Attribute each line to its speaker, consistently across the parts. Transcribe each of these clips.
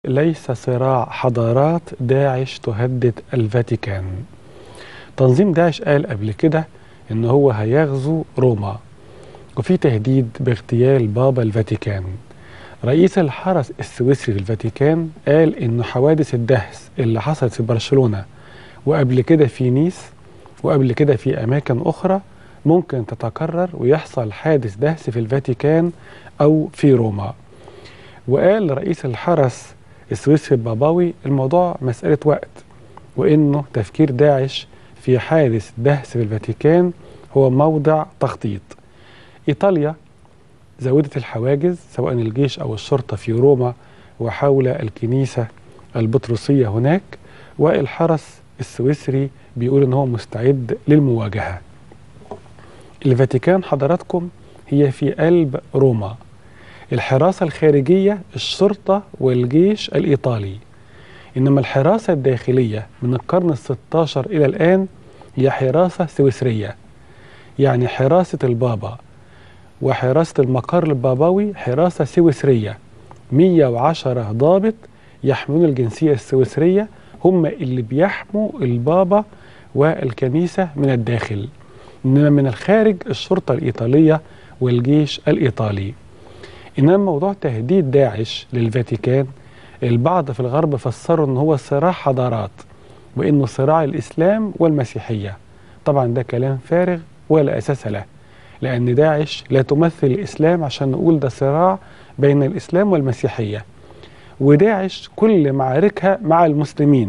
Speaker 1: ليس صراع حضارات داعش تهدد الفاتيكان تنظيم داعش قال قبل كده ان هو هيغزو روما وفي تهديد باغتيال بابا الفاتيكان رئيس الحرس السويسري في الفاتيكان قال ان حوادث الدهس اللي حصلت في برشلونة وقبل كده في نيس وقبل كده في اماكن اخرى ممكن تتكرر ويحصل حادث دهس في الفاتيكان او في روما وقال رئيس الحرس السويسري الباباوي الموضوع مسألة وقت وإنه تفكير داعش في حادث دهس في الفاتيكان هو موضع تخطيط إيطاليا زودت الحواجز سواء الجيش أو الشرطة في روما وحول الكنيسة البطرسية هناك والحرس السويسري بيقول إن هو مستعد للمواجهة الفاتيكان حضراتكم هي في قلب روما الحراسة الخارجية الشرطة والجيش الإيطالي إنما الحراسة الداخلية من القرن الستاشر إلى الآن هي حراسة سويسرية يعني حراسة البابا وحراسة المقر البابوي حراسة سويسرية 110 ضابط يحملون الجنسية السويسرية هم اللي بيحموا البابا والكنيسة من الداخل إنما من الخارج الشرطة الإيطالية والجيش الإيطالي إنما موضوع تهديد داعش للفاتيكان البعض في الغرب فسروا أنه هو صراع حضارات وأنه صراع الإسلام والمسيحية طبعا ده كلام فارغ ولا أساس له لأن داعش لا تمثل الإسلام عشان نقول ده صراع بين الإسلام والمسيحية وداعش كل معاركها مع المسلمين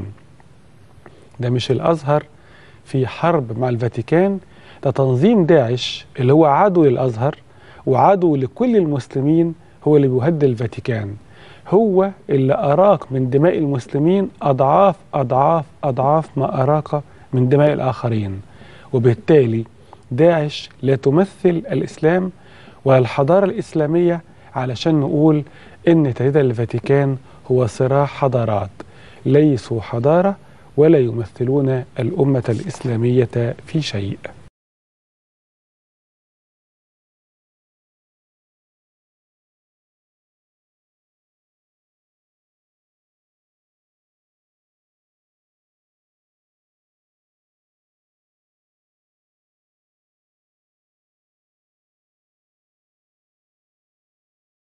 Speaker 1: ده مش الأزهر في حرب مع الفاتيكان ده تنظيم داعش اللي هو عدو للأزهر وعدو لكل المسلمين هو اللي بيهدد الفاتيكان هو اللي أراك من دماء المسلمين أضعاف أضعاف أضعاف ما أراك من دماء الآخرين وبالتالي داعش لا تمثل الإسلام ولا الحضارة الإسلامية علشان نقول إن تهديد الفاتيكان هو صراع حضارات ليسوا حضارة ولا يمثلون الأمة الإسلامية في شيء